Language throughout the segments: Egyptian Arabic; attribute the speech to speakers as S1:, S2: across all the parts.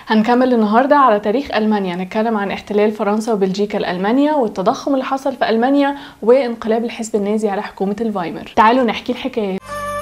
S1: هنكمل النهارده على تاريخ المانيا نتكلم عن احتلال فرنسا وبلجيكا لالمانيا والتضخم اللي حصل في المانيا وانقلاب الحزب النازي على حكومه الفايمر تعالوا نحكي الحكايه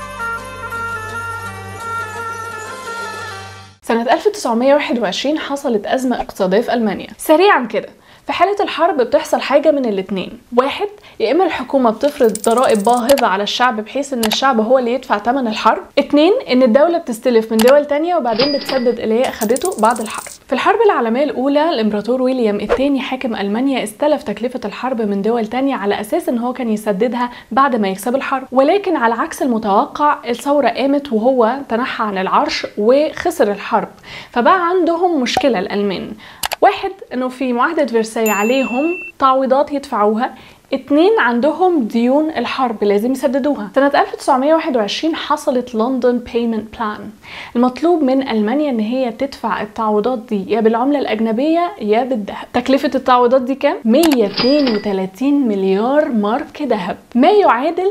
S1: سنة 1921 حصلت أزمة اقتصادية في ألمانيا سريعا كده في حالة الحرب بتحصل حاجة من الاتنين واحد يا إما الحكومة بتفرض ضرائب باهظة على الشعب بحيث إن الشعب هو اللي يدفع ثمن الحرب اتنين إن الدولة بتستلف من دول تانية وبعدين بتسدد اللي هي أخدته بعد الحرب في الحرب العالمية الأولى الإمبراطور ويليام الثاني حاكم ألمانيا استلف تكلفة الحرب من دول تانية على أساس إن هو كان يسددها بعد ما يكسب الحرب ولكن على عكس المتوقع الثورة قامت وهو تنحى عن العرش وخسر الحرب فبقى عندهم مشكلة الألمان واحد انه في معاهدة فرساي عليهم تعويضات يدفعوها اتنين عندهم ديون الحرب لازم يسددوها سنة 1921 حصلت لندن بيمنت بلان المطلوب من ألمانيا ان هي تدفع التعويضات دي يا بالعملة الأجنبية يا بالذهب تكلفة التعويضات دي كام؟ 132 مليار مارك ذهب ما يعادل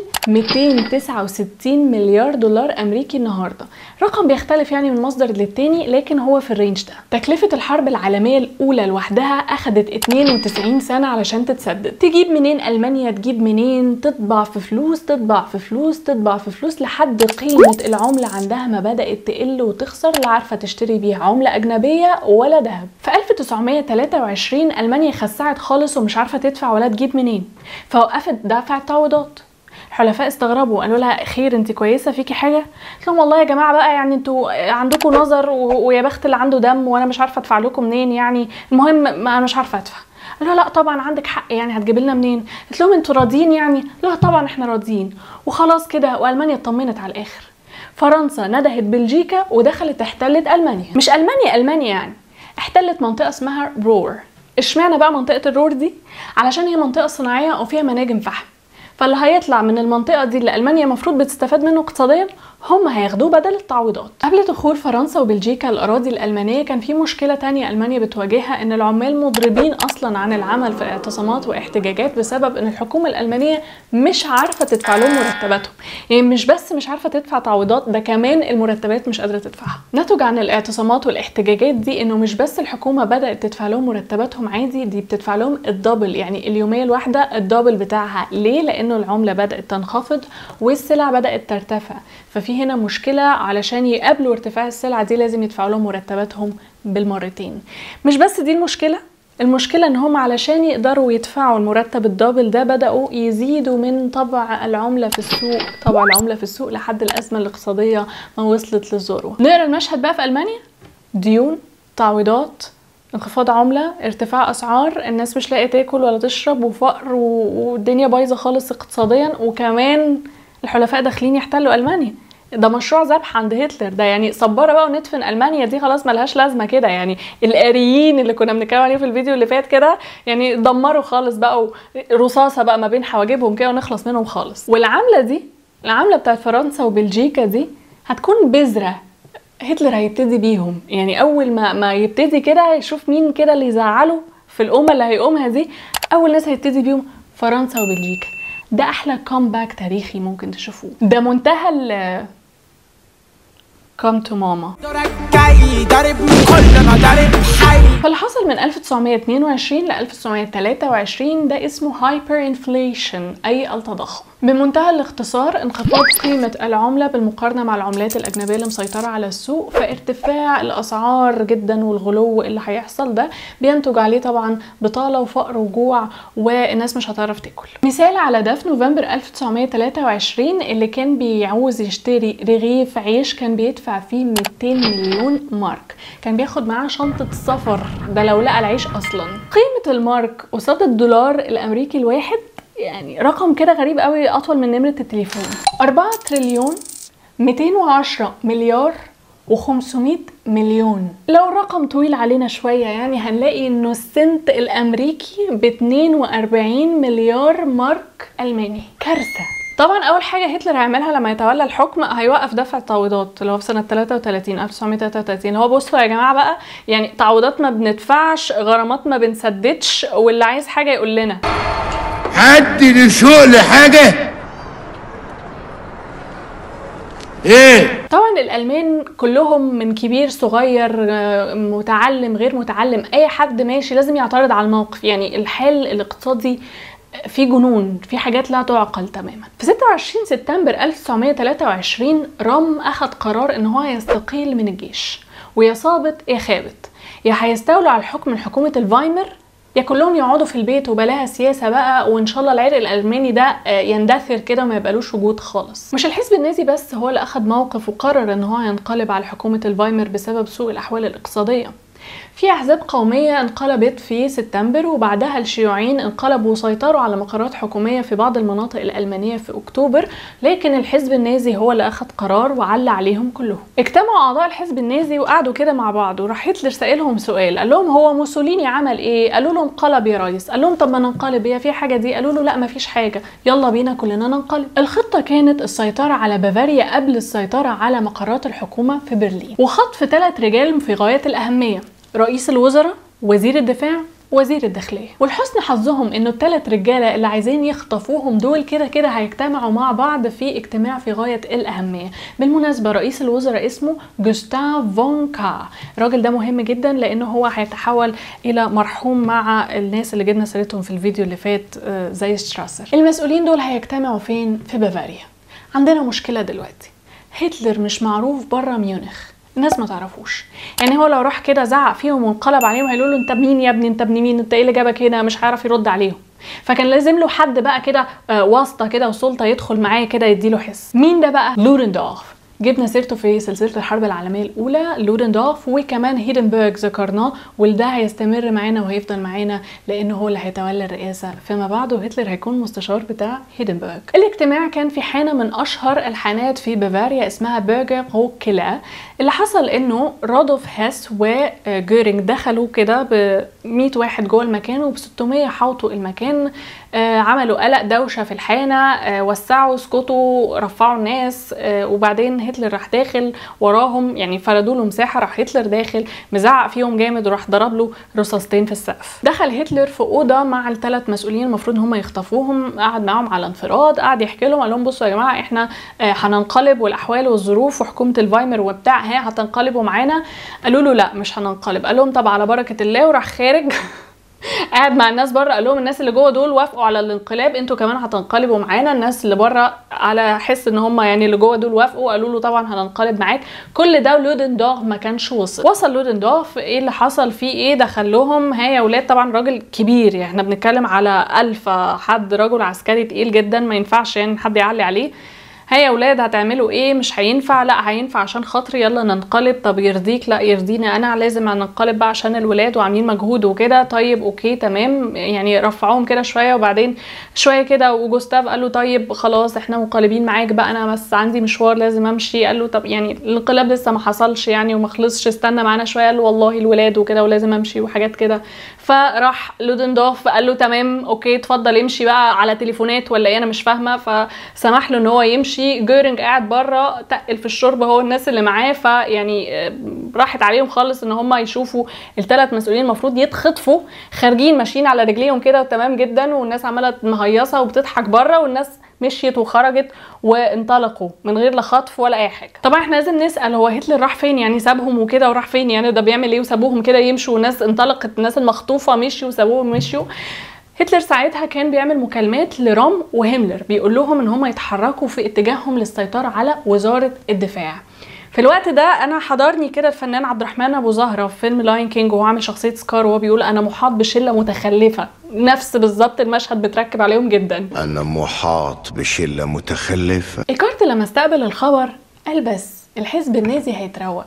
S1: 269 مليار دولار أمريكي النهاردة رقم بيختلف يعني من مصدر للتاني لكن هو في الرينج ده تكلفة الحرب العالمية الأولى لوحدها أخدت 92 سنة علشان تتسدد تجيب منين ألمانيا تجيب منين تطبع في فلوس تطبع في فلوس تطبع في فلوس لحد قيمة العملة عندها ما بدأت تقل وتخسر لا عارفة تشتري بيها عملة أجنبية ولا ذهب في 1923 ألمانيا خسعت خالص ومش عارفة تدفع ولا تجيب منين فوقفت دفع التعويضات الحلفاء استغربوا قالوا لها خير انت كويسه فيكي حاجه قلت لهم والله يا جماعه بقى يعني انتوا عندكم نظر ويا بخت اللي عنده دم وانا مش عارفه ادفع لكم منين يعني المهم ما انا مش عارفه ادفع قالوا لا طبعا عندك حق يعني هتجيب لنا منين قلت لهم انتوا راضيين يعني لا طبعا احنا راضيين وخلاص كده والمانيا اطمنت على الاخر فرنسا ندهت بلجيكا ودخلت احتلت المانيا مش المانيا المانيا يعني احتلت منطقه اسمها رور اشمعنى بقى منطقه الرور دي علشان هي منطقه صناعيه وفيها مناجم فحم فاللي هيطلع من المنطقه دي اللي المانيا المفروض بتستفاد منه اقتصاديا هم هياخدوه بدل التعويضات قبل دخول فرنسا وبلجيكا الاراضي الالمانيه كان في مشكله تانية المانيا بتواجهها ان العمال مضربين اصلا عن العمل في اعتصامات واحتجاجات بسبب ان الحكومه الالمانيه مش عارفه تدفع لهم مرتباتهم يعني مش بس مش عارفه تدفع تعويضات ده كمان المرتبات مش قادره تدفعها نتج عن الاعتصامات والاحتجاجات دي انه مش بس الحكومه بدات تدفع لهم مرتباتهم عادي دي بتدفع لهم الدبل يعني اليوميه الواحده الدبل بتاعها ليه لانه العمله بدات تنخفض والسلع بدات ترتفع ففي هنا مشكله علشان يقابلوا ارتفاع السلعه دي لازم يدفعوا لهم مرتباتهم بالمرتين مش بس دي المشكله المشكلة ان هم علشان يقدروا يدفعوا المرتب الدبل ده بدأوا يزيدوا من طبع العملة في السوق طبع العملة في السوق لحد الأزمة الاقتصادية ما وصلت للذروة نقرا المشهد بقى في ألمانيا ديون تعويضات انخفاض عملة ارتفاع أسعار الناس مش لاقية تاكل ولا تشرب وفقر والدنيا بايظة خالص اقتصاديا وكمان الحلفاء داخلين يحتلوا ألمانيا ده مشروع ذبح عند هتلر ده يعني صباره بقى وندفن المانيا دي خلاص ملهاش لازمه كده يعني الاريين اللي كنا بنتكلم عليه في الفيديو اللي فات كده يعني دمروا خالص بقى رصاصه بقى ما بين حواجبهم كده ونخلص منهم خالص والعامله دي العامله بتاعت فرنسا وبلجيكا دي هتكون بذره هتلر هيبتدي بيهم يعني اول ما ما يبتدي كده يشوف مين كده اللي يزعله في الامه اللي هيقومها دي اول ناس هيبتدي بيهم فرنسا وبلجيكا ده احلى كومباك تاريخي ممكن تشوفوه ده منتهى ال كم تو ماما فاللي حصل من 1922 ل 1923 ده اسمه هايبر انفليشن اي التضخم بمنتهى الاختصار انخفاض قيمة العملة بالمقارنة مع العملات الأجنبية اللي مسيطرة على السوق فارتفاع الأسعار جدا والغلو اللي هيحصل ده بينتج عليه طبعا بطالة وفقر وجوع والناس مش هتعرف تاكل مثال على ده في نوفمبر 1923 اللي كان بيعوز يشتري رغيف عيش كان بيدفع فيه 200 مليون مارك كان بياخد معاه شنطة سفر ده لو لقى العيش أصلا قيمة المارك قصاد الدولار الأمريكي الواحد يعني رقم كده غريب قوي اطول من نمره التليفون 4 تريليون 210 مليار و500 مليون لو الرقم طويل علينا شوية يعني هنلاقي انه السنت الامريكي ب 42 مليار مارك الماني كارثة طبعا اول حاجه هتلر هيعملها لما يتولى الحكم هيوقف دفع التعويضات اللي هو في سنه 33 1933 اللي هو بصوا يا جماعه بقى يعني تعويضات ما بندفعش غرامات ما بنسددش واللي عايز حاجه يقول لنا
S2: حد لسوق لحاجة ايه
S1: طبعا الالمان كلهم من كبير صغير آه، متعلم غير متعلم اي حد ماشي لازم يعترض على الموقف يعني الحال الاقتصادي في جنون في حاجات لا تعقل تماما في 26 سبتمبر 1923 رام اخذ قرار ان هو يستقيل من الجيش ويا صابت يا خابت يا هيستولوا على الحكم من حكومه الفايمر يا كلهم يقعدوا في البيت وبلاها سياسه بقى وان شاء الله العرق الالماني ده آه، يندثر كده وما يبقالوش وجود خالص مش الحزب النازي بس هو اللي اخذ موقف وقرر ان هو ينقلب على حكومه الفايمر بسبب سوء الاحوال الاقتصاديه في احزاب قوميه انقلبت في سبتمبر وبعدها الشيوعيين انقلبوا وسيطروا على مقرات حكوميه في بعض المناطق الالمانيه في اكتوبر لكن الحزب النازي هو اللي اخذ قرار وعلى عليهم كلهم اجتمعوا اعضاء الحزب النازي وقعدوا كده مع بعض وراح هتلر سالهم سؤال قال لهم هو موسوليني عمل ايه قالوا له انقلب يا ريس قال لهم طب ما ننقلب هي في حاجه دي قالوا له لا ما فيش حاجه يلا بينا كلنا ننقلب الخطه كانت السيطره على بافاريا قبل السيطره على مقرات الحكومه في برلين وخطف ثلاث رجال في غايه الاهميه رئيس الوزراء وزير الدفاع وزير الداخلية ولحسن حظهم انه الثلاث رجالة اللي عايزين يخطفوهم دول كده كده هيجتمعوا مع بعض في اجتماع في غاية الأهمية بالمناسبة رئيس الوزراء اسمه جوستاف فون كا الراجل ده مهم جدا لانه هو هيتحول الى مرحوم مع الناس اللي جبنا سيرتهم في الفيديو اللي فات آه، زي ستراسر المسؤولين دول هيجتمعوا فين في بافاريا عندنا مشكلة دلوقتي هتلر مش معروف بره ميونخ الناس ما تعرفوش يعني هو لو راح كده زعق فيهم وانقلب عليهم هيقولوا له انت مين يا ابني انت ابن مين انت ايه اللي جابك هنا مش هيعرف يرد عليهم فكان لازم له حد بقى كده آه، واسطه كده وسلطه يدخل معاه كده يديله حس مين ده بقى لورندورف جبنا سيرته في سلسله الحرب العالميه الاولى لورندورف وكمان هيدنبرج ذكرناه وده هيستمر معانا وهيفضل معانا لانه هو اللي هيتولى الرئاسه فيما بعد وهتلر هيكون مستشار بتاع هيدنبرج الاجتماع كان في حانه من اشهر الحانات في بافاريا اسمها برجر روكيلا اللي حصل انه رادولف هيس وجيرينج دخلوا كده ب 100 واحد جوه المكان وب 600 حاوطوا المكان آه، عملوا قلق دوشه في الحانه آه، وسعوا اسكتوا رفعوا الناس آه، وبعدين هتلر راح داخل وراهم يعني فردوا له مساحه راح هتلر داخل مزعق فيهم جامد وراح ضرب له رصاصتين في السقف دخل هتلر في اوضه مع الثلاث مسؤولين المفروض هم يخطفوهم قعد معاهم على انفراد قعد يحكي لهم قال لهم بصوا يا جماعه احنا آه، هننقلب والاحوال والظروف وحكومه الفايمر وبتاع ها هتنقلبوا معانا قالوا له لا مش هننقلب قال لهم طب على بركه الله وراح خارج قاعد مع الناس بره قال لهم الناس اللي جوه دول وافقوا على الانقلاب انتوا كمان هتنقلبوا معانا الناس اللي بره على حس ان هم يعني اللي جوه دول وافقوا قالوا له طبعا هننقلب معاك كل ده لودندورف ما كانش وصل وصل لودندورف ايه اللي حصل فيه ايه دخل لهم ها يا ولاد طبعا راجل كبير يعني احنا بنتكلم على ألف حد رجل عسكري تقيل جدا ما ينفعش يعني حد يعلي عليه ها يا ولاد هتعملوا ايه مش هينفع لا هينفع عشان خاطري يلا ننقلب طب يرضيك لا يرضيني انا لازم ننقلب بقى عشان الولاد وعاملين مجهود وكده طيب اوكي تمام يعني رفعوهم كده شويه وبعدين شويه كده وجوستاف قال له طيب خلاص احنا منقلبين معاك بقى انا بس عندي مشوار لازم امشي قال له طب يعني الانقلاب لسه ما حصلش يعني وما خلصش استنى معانا شويه قال له والله الولاد وكده ولازم امشي وحاجات كده فراح لودندورف قال له تمام اوكي اتفضل امشي بقى على تليفونات ولا ايه انا مش فاهمه فسمح له ان هو يمشي جيرنج قاعد بره تقل في الشرب هو الناس اللي معاه فيعني آه، راحت عليهم خالص ان هم يشوفوا الثلاث مسؤولين المفروض يتخطفوا خارجين ماشيين على رجليهم كده تمام جدا والناس عماله مهيصه وبتضحك بره والناس مشيت وخرجت وانطلقوا من غير لا خطف ولا اي حاجه طبعا احنا لازم نسال هو هتلر راح فين يعني سابهم وكده وراح فين يعني ده بيعمل ايه وسابوهم كده يمشوا والناس انطلقت الناس المخطوفه مشيوا وسابوهم مشيوا هتلر ساعتها كان بيعمل مكالمات لرام وهملر بيقول لهم ان هم يتحركوا في اتجاههم للسيطره على وزاره الدفاع في الوقت ده انا حضرني كده الفنان عبد الرحمن ابو زهره في فيلم لاين كينج وهو عامل شخصيه سكار وهو بيقول انا محاط بشله متخلفه نفس بالظبط المشهد بتركب عليهم جدا
S2: أنا محاط بشلة متخلفة
S1: الكارت لما استقبل الخبر قال بس الحزب النازي هيتروق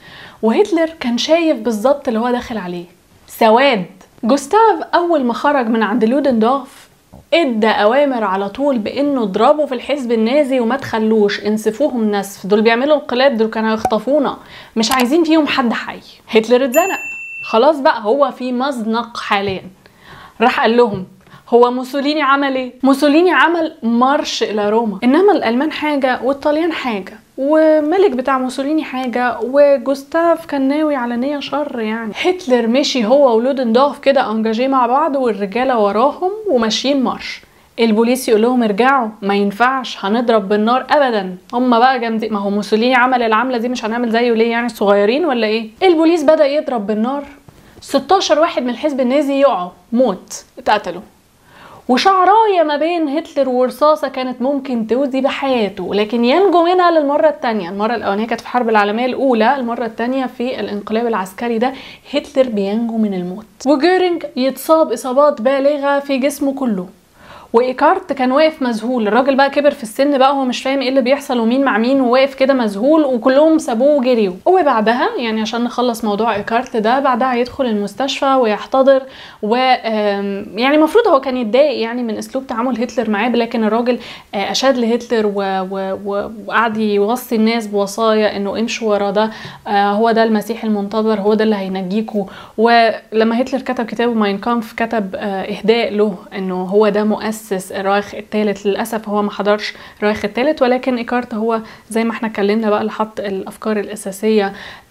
S1: وهتلر كان شايف بالظبط اللي هو داخل عليه سواد جوستاف اول ما خرج من عند لودندورف ادى اوامر على طول بانه اضربوا في الحزب النازي وما تخلوش انسفوهم نسف دول بيعملوا انقلاب دول كانوا يخطفونا مش عايزين فيهم حد حي هتلر اتزنق خلاص بقى هو في مزنق حاليا راح قال لهم هو موسوليني عمل ايه؟ موسوليني عمل مارش الى روما انما الالمان حاجه والطليان حاجه وملك بتاع موسوليني حاجه وجوستاف كان ناوي على نيه شر يعني هتلر مشي هو ولودندورف كده انجاجيه مع بعض والرجاله وراهم وماشيين مارش البوليس يقول لهم ارجعوا ما ينفعش هنضرب بالنار ابدا هم بقى جامدين ما هو موسوليني عمل العمله دي مش هنعمل زيه ليه يعني صغيرين ولا ايه البوليس بدا يضرب بالنار 16 واحد من الحزب النازي يقعوا موت اتقتلوا وشعرايه ما بين هتلر ورصاصه كانت ممكن تودي بحياته لكن ينجو منها للمره الثانيه المره الاولانيه كانت في الحرب العالميه الاولى المره الثانيه في الانقلاب العسكري ده هتلر بينجو من الموت وجيرنج يتصاب اصابات بالغه في جسمه كله وايكارت كان واقف مذهول الراجل بقى كبر في السن بقى هو مش فاهم ايه اللي بيحصل ومين مع مين وواقف كده مذهول وكلهم سابوه وجريوا وبعدها يعني عشان نخلص موضوع ايكارت ده بعدها يدخل المستشفى ويحتضر و يعني المفروض هو كان يتضايق يعني من اسلوب تعامل هتلر معاه لكن الراجل اشاد لهتلر وقعد يوصي الناس بوصايا انه امشوا ورا ده هو ده المسيح المنتظر هو ده اللي هينجيكوا ولما هتلر كتب كتابه ماين كامف كتب اهداء له انه هو ده مؤسس مؤسس الرايخ الثالث للاسف هو ما حضرش الرايخ الثالث ولكن ايكارت هو زي ما احنا اتكلمنا بقى اللي حط الافكار الاساسيه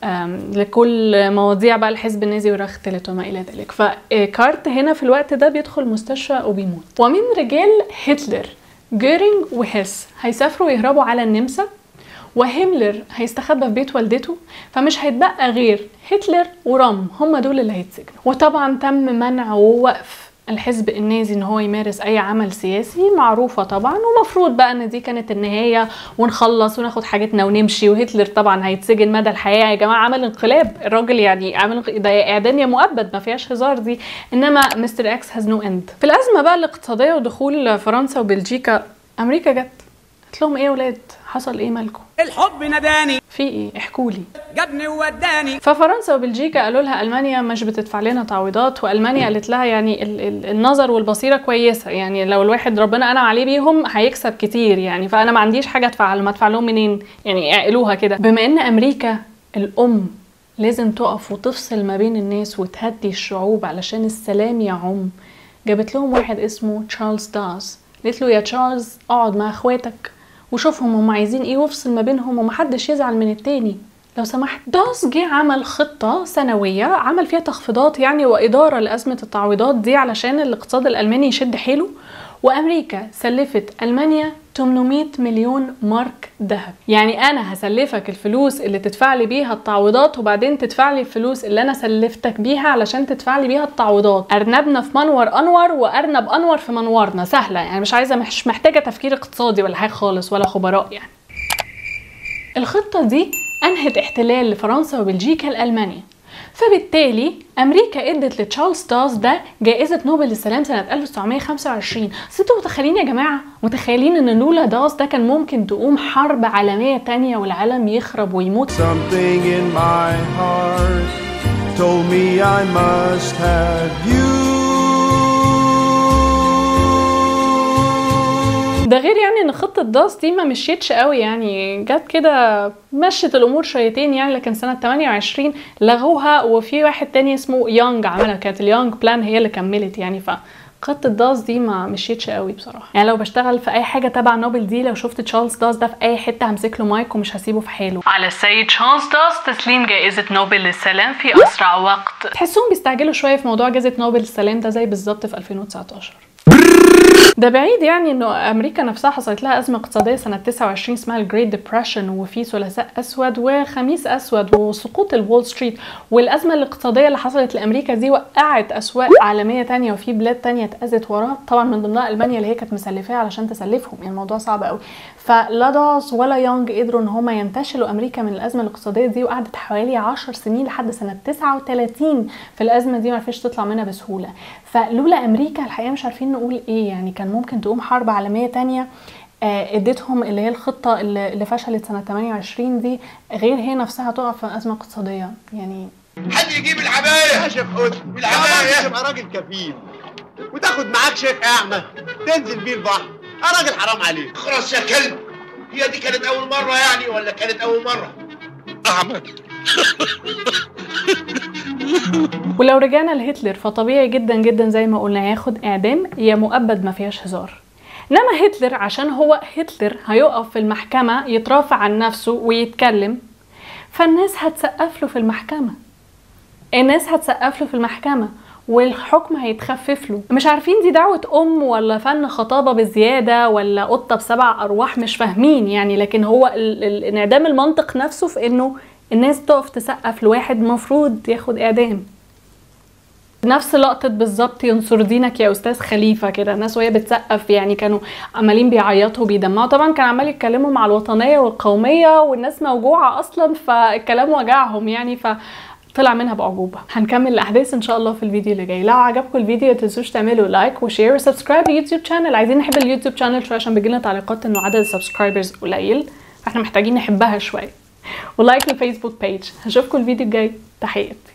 S1: لكل مواضيع بقى الحزب النازي والرايخ الثالث وما الى ذلك فايكارت هنا في الوقت ده بيدخل مستشفى وبيموت ومن رجال هتلر جيرينج وهيس هيسافروا يهربوا على النمسا وهيملر هيستخبى في بيت والدته فمش هيتبقى غير هتلر ورام هم دول اللي هيتسجنوا وطبعا تم منع ووقف الحزب النازي ان هو يمارس اي عمل سياسي معروفه طبعا ومفروض بقى ان دي كانت النهايه ونخلص وناخد حاجتنا ونمشي وهتلر طبعا هيتسجن مدى الحياه يا جماعه عمل انقلاب الراجل يعني عمل ده اعدام يا مؤبد ما فيهاش هزار دي انما مستر اكس هاز نو اند في الازمه بقى الاقتصاديه ودخول فرنسا وبلجيكا امريكا جت قالت لهم ايه يا ولاد حصل ايه مالكم
S3: الحب نداني
S1: في ايه احكوا لي
S3: جابني ووداني
S1: ففرنسا وبلجيكا قالوا لها المانيا مش بتدفع لنا تعويضات والمانيا قالت لها يعني ال ال النظر والبصيره كويسه يعني لو الواحد ربنا انعم عليه بيهم هيكسب كتير يعني فانا ما عنديش حاجه ادفع لهم ادفع لهم منين يعني اعقلوها كده بما ان امريكا الام لازم تقف وتفصل ما بين الناس وتهدي الشعوب علشان السلام يعم جابت لهم واحد اسمه تشارلز داز قالت له يا تشارلز اقعد مع اخواتك وشوفهم هم عايزين ايه وافصل ما بينهم ومحدش يزعل من التاني لو سمحت داس جه عمل خطة سنوية عمل فيها تخفيضات يعني وإدارة لأزمة التعويضات دي علشان الاقتصاد الألماني يشد حيله وأمريكا سلفت ألمانيا 800 مليون مارك ذهب يعني أنا هسلفك الفلوس اللي تدفع لي بيها التعويضات وبعدين تدفع لي الفلوس اللي أنا سلفتك بيها علشان تدفع لي بيها التعويضات أرنبنا في منور أنور وأرنب أنور في منورنا سهلة يعني مش عايزة مش محتاجة تفكير اقتصادي ولا حاجة خالص ولا خبراء يعني الخطة دي أنهت احتلال لفرنسا وبلجيكا لألمانيا فبالتالي امريكا ادت لتشارلز داز ده جائزه نوبل للسلام سنه 1925 بس انتوا متخيلين يا جماعه متخيلين ان لولا داز ده كان ممكن تقوم حرب عالميه تانية والعالم يخرب ويموت
S4: Something in my heart told me I must have you.
S1: ده غير يعني ان خطه داس دي ما مشيتش قوي يعني جت كده مشت الامور شويتين يعني لكن سنه 28 لغوها وفي واحد تاني اسمه يونج عملها كانت اليونج بلان هي اللي كملت يعني ف خطة داس دي ما مشيتش قوي بصراحة يعني لو بشتغل في اي حاجة تبع نوبل دي لو شفت تشارلز داس ده في اي حتة همسك له مايك ومش هسيبه في حاله على السيد تشارلز داس تسليم جائزة نوبل للسلام في اسرع وقت تحسهم بيستعجلوا شوية في موضوع جائزة نوبل للسلام ده زي بالظبط في 2019 ده بعيد يعني انه امريكا نفسها حصلت لها ازمه اقتصاديه سنه 29 اسمها الجريت ديبرشن وفي ثلاثاء اسود وخميس اسود وسقوط الول ستريت والازمه الاقتصاديه اللي حصلت لامريكا دي وقعت اسواق عالميه تانية وفي بلاد تانية اتاذت وراها طبعا من ضمنها المانيا اللي هي كانت مسلفاها علشان تسلفهم يعني الموضوع صعب قوي فلا داس ولا يونج قدروا ان هم ينتشلوا امريكا من الازمه الاقتصاديه دي وقعدت حوالي 10 سنين لحد سنه 39 في الازمه دي ما عرفتش تطلع منها بسهوله فلولا امريكا الحقيقه مش عارفين نقول ايه يعني كان ممكن تقوم حرب عالميه تانية آه، اديتهم اللي هي الخطه اللي اللي فشلت سنه 28 دي غير هي نفسها تقع في ازمه اقتصاديه يعني
S5: حد يجيب العباية
S6: يا شيخ حسني
S5: العباية.
S6: العباية تبقى راجل كفيل وتاخد معاك شيخ اعمى تنزل بيه البحر يا راجل حرام عليك
S5: اخرس يا كلب هي دي كانت أول مرة يعني ولا كانت أول مرة؟ أعمى
S1: ولو رجعنا لهتلر فطبيعي جدا جدا زي ما قلنا ياخد اعدام يا مؤبد ما فيهاش هزار انما هتلر عشان هو هتلر هيقف في المحكمة يترافع عن نفسه ويتكلم فالناس هتسقف له في المحكمة الناس هتسقف له في المحكمة والحكم هيتخفف له مش عارفين دي دعوة أم ولا فن خطابة بزيادة ولا قطة بسبع أرواح مش فاهمين يعني لكن هو ال- ال- انعدام المنطق نفسه في إنه الناس تقف تسقف لواحد مفروض ياخد إعدام نفس لقطة بالظبط ينصر دينك يا أستاذ خليفة كده الناس وهي بتسقف يعني كانوا عمالين بيعيطوا بيدمعوا طبعا كان عمال يتكلموا مع الوطنية والقومية والناس موجوعة أصلا فالكلام وجعهم يعني ف طلع منها بأعجوبة هنكمل الأحداث إن شاء الله في الفيديو اللي جاي لو عجبكم الفيديو ما تنسوش تعملوا لايك وشير وسبسكرايب اليوتيوب شانل عايزين نحب اليوتيوب شانل شوية عشان بيجيلنا تعليقات إنه عدد السبسكرايبرز قليل فاحنا محتاجين نحبها شوية ولايك للفيسبوك بيج هشوفكم الفيديو الجاي تحياتي